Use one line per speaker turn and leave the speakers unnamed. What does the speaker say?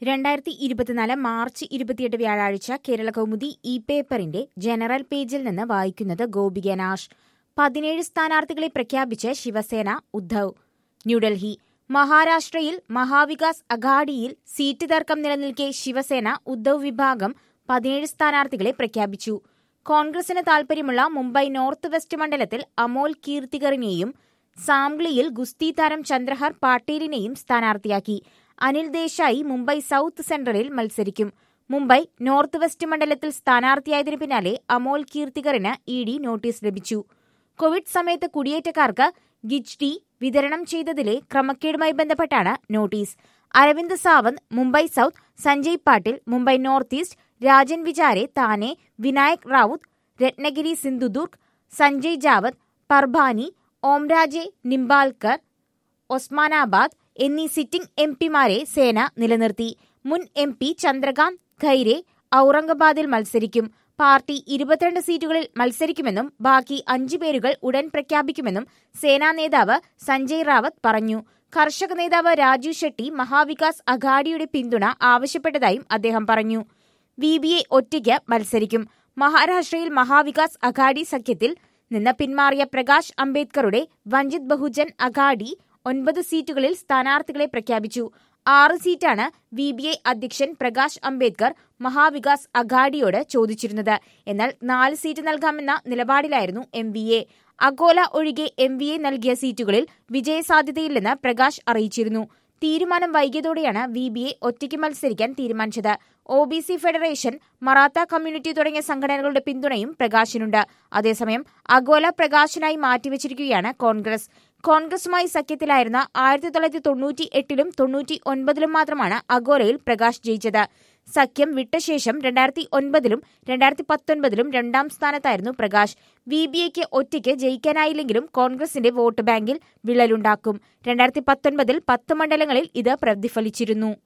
രണ്ടായിരത്തി ഇരുപത്തിനാല് മാർച്ച് ഇരുപത്തിയെട്ട് വ്യാഴാഴ്ച കേരള കൗമുദി ഇ പേപ്പറിന്റെ ജനറൽ പേജിൽ നിന്ന് വായിക്കുന്നത് ഗോപിക നാഷ് പതിനേഴ് സ്ഥാനാർത്ഥികളെ പ്രഖ്യാപിച്ച് ശിവസേന ഉദ്ധവ് ന്യൂഡൽഹി മഹാരാഷ്ട്രയിൽ മഹാവികാസ് അഘാഡിയിൽ സീറ്റ് തർക്കം നിലനിൽക്കെ ശിവസേന ഉദ്ധവ് വിഭാഗം പതിനേഴ് സ്ഥാനാർത്ഥികളെ പ്രഖ്യാപിച്ചു കോൺഗ്രസിന് താൽപര്യമുള്ള മുംബൈ നോർത്ത് വെസ്റ്റ് മണ്ഡലത്തിൽ അമോൽ കീർത്തികറിനെയും സാംഗ്ലിയിൽ ഗുസ്തി താരം ചന്ദ്രഹർ പാട്ടീലിനെയും സ്ഥാനാർത്ഥിയാക്കി അനിൽ ദേശായി മുംബൈ സൌത്ത് സെൻട്രലിൽ മത്സരിക്കും മുംബൈ നോർത്ത് വെസ്റ്റ് മണ്ഡലത്തിൽ സ്ഥാനാർത്ഥിയായതിനു പിന്നാലെ അമോൽ കീർത്തികറിന് ഇ ഡി നോട്ടീസ് ലഭിച്ചു കോവിഡ് സമയത്ത് കുടിയേറ്റക്കാർക്ക് ഗിജ്ഡി വിതരണം ചെയ്തതിലെ ക്രമക്കേടുമായി ബന്ധപ്പെട്ടാണ് notice Arvind Sawant Mumbai South Sanjay Patil Mumbai North East Rajan Vichare Thane Vinayak Raut Ratnagiri Sindhudurg Sanjay Jadhav Parbhani Omraje Nimbalkar Osmanabad എന്നീ സിറ്റിംഗ് എം പിമാരെ സേന നിലനിർത്തി മുൻ എം പി ചന്ദ്രകാന്ത് ഖൈരെ ഔറംഗബാദിൽ മത്സരിക്കും പാർട്ടി ഇരുപത്തിരണ്ട് സീറ്റുകളിൽ മത്സരിക്കുമെന്നും ബാക്കി അഞ്ചു പേരുകൾ ഉടൻ പ്രഖ്യാപിക്കുമെന്നും സേനാ നേതാവ് സഞ്ജയ് റാവത്ത് പറഞ്ഞു കർഷക നേതാവ് രാജു ഷെട്ടി മഹാവികാസ് അഘാഡിയുടെ പിന്തുണ ആവശ്യപ്പെട്ടതായും അദ്ദേഹം പറഞ്ഞു വി ബി എ ഒറ്റയ്ക്ക് മത്സരിക്കും മഹാരാഷ്ട്രയിൽ മഹാവികാസ് അഘാഡി സഖ്യത്തിൽ നിന്ന് പിന്മാറിയ പ്രകാശ് അംബേദ്കറുടെ വഞ്ചിത് ബഹുജൻ അഘാഡി ഒൻപത് സീറ്റുകളിൽ സ്ഥാനാർത്ഥികളെ പ്രഖ്യാപിച്ചു ആറ് സീറ്റാണ് വി ബി ഐ അധ്യക്ഷൻ പ്രകാശ് അംബേദ്കർ മഹാവികാസ് അഘാഡിയോട് ചോദിച്ചിരുന്നത് എന്നാൽ നാല് സീറ്റ് നൽകാമെന്ന നിലപാടിലായിരുന്നു എം വി എ അഗോല ഒഴികെ എം വി എ നൽകിയ സീറ്റുകളിൽ വിജയസാധ്യതയില്ലെന്ന് പ്രകാശ് അറിയിച്ചിരുന്നു തീരുമാനം വൈകിയതോടെയാണ് വി ബി എ ഒറ്റയ്ക്ക് മത്സരിക്കാൻ തീരുമാനിച്ചത് O B C federation Maratha community തുടങ്ങിയ സംഘടനകളുടെ പിന്തുണയും പ്രകാശിനുണ്ട് അതേസമയം അഗോല പ്രകാശിനായി മാറ്റിവെച്ചിരിക്കുകയാണ് കോൺഗ്രസ് കോൺഗ്രസുമായി സഖ്യത്തിലായിരുന്ന ആയിരത്തി തൊള്ളായിരത്തി തൊണ്ണൂറ്റി എട്ടിലും തൊണ്ണൂറ്റി ഒൻപതിലും മാത്രമാണ് അഗോലയിൽ പ്രകാശ് ജയിച്ചത് സഖ്യം വിട്ട ശേഷം രണ്ടായിരത്തി ഒൻപതിലും രണ്ടായിരത്തി പത്തൊൻപതിലും രണ്ടാം സ്ഥാനത്തായിരുന്നു പ്രകാശ് വി ബി എക്ക് ഒറ്റയ്ക്ക് ജയിക്കാനായില്ലെങ്കിലും കോൺഗ്രസിന്റെ വോട്ട് ബാങ്കിൽ വിള്ളലുണ്ടാക്കും രണ്ടായിരത്തി പത്തൊൻപതിൽ പത്ത് മണ്ഡലങ്ങളിൽ ഇത് പ്രതിഫലിച്ചിരുന്നു